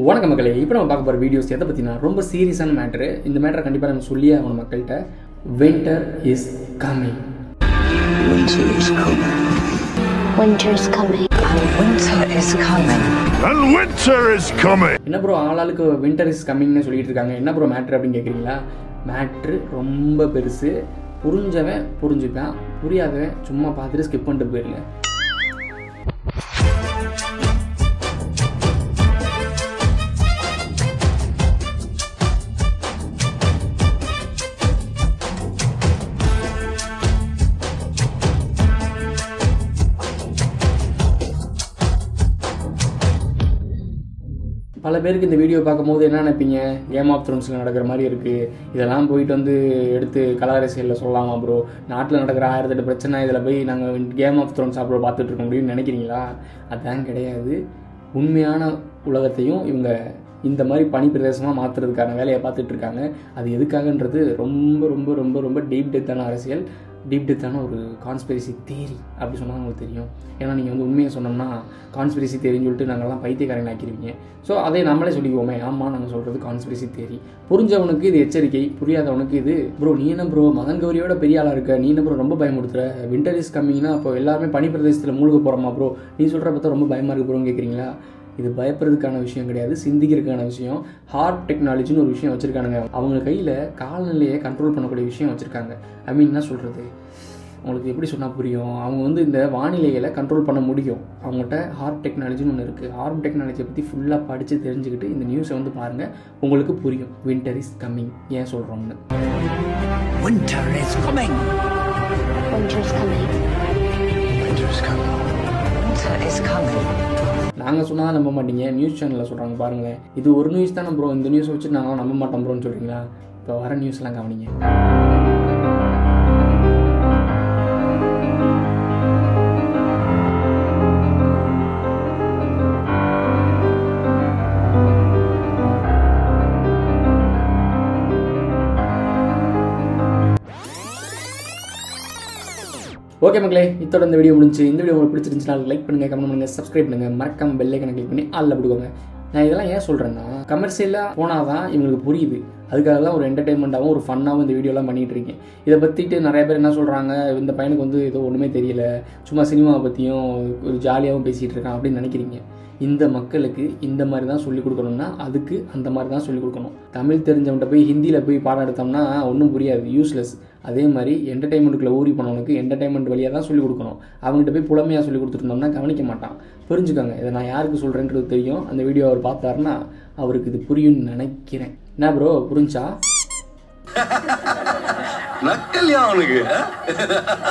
வணக்கம் மக்களே இப்போ நம்ம பார்க்க போகிற வீடியோஸ் எதை பற்றினா ரொம்ப சீரியஸான மேட்ரு இந்த மேட்டரை கண்டிப்பாக நம்ம சொல்லியே ஆகணும் மக்கள்கிட்ட winter is coming Winter is coming. Winter's coming. Winter is coming. And winter is coming! என்ன ப்ரோ ஆளாளுக்கு வின்டர் இஸ் கம்மிங்னு சொல்லிட்டு இருக்காங்க என்ன ப்ரோ மேட்ரு அப்படின்னு கேட்குறீங்களா மேட்ரு ரொம்ப பெருசு புரிஞ்சவன் புரிஞ்சுப்பான் புரியாதவன் சும்மா பார்த்துட்டு ஸ்கிப் பண்ணிட்டு போயிருங்க பல பேருக்கு இந்த வீடியோ பார்க்கும்போது என்ன நினைப்பீங்க கேம் ஆஃப் த்ரோன்ஸில் நடக்கிற மாதிரி இருக்குது இதெல்லாம் போயிட்டு வந்து எடுத்து கலாரசியலில் சொல்லலாமா ப்ரோ நாட்டில் நடக்கிற ஆயிரத்தெட்டு பிரச்சனை இதில் போய் நாங்கள் கேம் ஆஃப் த்ரோன்ஸ் அப்புறம் பார்த்துட்டு இருக்க முடியும்னு நினைக்கிறீங்களா அதான் கிடையாது உண்மையான உலகத்தையும் இவங்க இந்த மாதிரி பனி பிரதேசமாக மாற்றுறதுக்கான வேலையை பார்த்துட்டு இருக்காங்க அது எதுக்காகன்றது ரொம்ப ரொம்ப ரொம்ப ரொம்ப டீப் டெத்தான அரசியல் டீப் டெத்தான ஒரு கான்ஸ்பிரசி தேரி அப்படி சொன்னால் உங்களுக்கு தெரியும் ஏன்னா நீங்கள் வந்து உண்மையை சொன்னோம்னா கான்ஸ்பிரசி தேரின்னு சொல்லிட்டு நாங்கள்லாம் பைத்தியக்காரன் ஆக்கிடுவீங்க ஸோ அதை நம்மளே சொல்லிக்குவோமே ஆமாம் நாங்கள் சொல்கிறது கான்ஸ்பிரசி தேரி புரிஞ்சவனுக்கு இது எச்சரிக்கை புரியாதவனுக்கு இது ப்ரோ நீ என்ன ப்ரோ மகன் கௌரியோட பெரிய ஆளாக இருக்க நீ என்ன ப்ரோ ரொம்ப பயமுடுத்துற வின்டர் இஸ் கம்மிங்னா அப்போ எல்லாருமே பனி பிரதேசத்தில் மூழ்க போகிறோமா ப்ரோ நீ சொல்கிற பார்த்தா ரொம்ப பயமாக இருக்கு ப்ரோன்னு கேட்குறீங்களா இது பயப்படுறதுக்கான விஷயம் கிடையாது சிந்திக்கிறதுக்கான விஷயம் ஹார்ட் டெக்னாலஜின்னு ஒரு விஷயம் வச்சுருக்கானுங்க அவங்க கையில் காலநிலையை கண்ட்ரோல் பண்ணக்கூடிய விஷயம் வச்சுருக்காங்க ஐ மீன் என்ன சொல்கிறது உங்களுக்கு எப்படி சொன்னால் புரியும் அவங்க வந்து இந்த வானிலைகளை கண்ட்ரோல் பண்ண முடியும் அவங்ககிட்ட ஹார்ட் டெக்னாலஜின்னு ஒன்று இருக்குது ஹார்ட் டெக்னாலஜியை பற்றி ஃபுல்லாக படித்து தெரிஞ்சுக்கிட்டு இந்த நியூஸை வந்து பாருங்கள் உங்களுக்கு புரியும் வின்டர் இஸ் கம்மிங் ஏன் சொல்கிறோம்னு Winter is coming. Winter's coming. Winter is coming. Winter is coming. நாங்கள் சொன்னால் நம்ப மாட்டீங்க நியூஸ் சேனலில் சொல்கிறாங்க பாருங்களேன் இது ஒரு நியூஸ் தானே ப்ரோ இந்த நியூஸ் வச்சு நாங்கள் நம்ப மாட்டோம் ப்ரோன்னு சொல்கிறீங்களா இப்போ வர நியூஸ்லாம் கவனிங்க ஓகே மக்களே இத்தோட இந்த வீடியோ முடிஞ்சு இந்த வீடியோ உங்களுக்கு பிடிச்சிருந்துச்சுனா லைக் பண்ணுங்க கமெண்ட் பண்ணுங்க சப்ஸ்கிரைப் பண்ணுங்க மறக்காம பெல்லை கணக்கு கிளிக் பண்ணி ஆளில் விடுவாங்க நான் இதெல்லாம் ஏன் சொல்கிறேன்னா கமர்ஷியலாக போனால் தான் இவங்களுக்கு புரியுது அதுக்காக தான் ஒரு என்டர்டைன்மெண்ட்டாகவும் ஒரு ஃபன்னாகவும் இந்த வீடியோலாம் பண்ணிகிட்டு இருக்கேன் இதை பற்றிட்டு நிறைய பேர் என்ன சொல்கிறாங்க இந்த பையனுக்கு வந்து ஏதோ ஒன்றுமே தெரியல சும்மா சினிமாவை பற்றியும் ஒரு ஜாலியாகவும் பேசிகிட்டு இருக்கான் அப்படின்னு நினைக்கிறீங்க இந்த மக்களுக்கு இந்த மாதிரி தான் சொல்லிக் கொடுக்கணும்னா அதுக்கு அந்த மாதிரி தான் சொல்லிக் கொடுக்கணும் தமிழ் தெரிஞ்சவன்கிட்ட போய் ஹிந்தியில் போய் பாடம் எடுத்தோம்னா ஒன்றும் புரியாது யூஸ்லெஸ் அதே மாதிரி என்டர்டைன்மெண்ட்டுக்குள்ள ஊறி போனவனுக்கு என்டர்டைன்மெண்ட் வழியாக தான் சொல்லிக் கொடுக்கணும் அவங்ககிட்ட போய் புலமையாக சொல்லி கொடுத்துருந்தோம்னா கவனிக்க மாட்டான் புரிஞ்சுக்கோங்க இதை நான் யாருக்கு சொல்கிறேன்றது தெரியும் அந்த வீடியோ அவர் பார்த்தாருன்னா அவருக்கு இது புரியும்னு நினைக்கிறேன் என்ன ப்ரோ புரிஞ்சா நக்கல்யா அவனுக்கு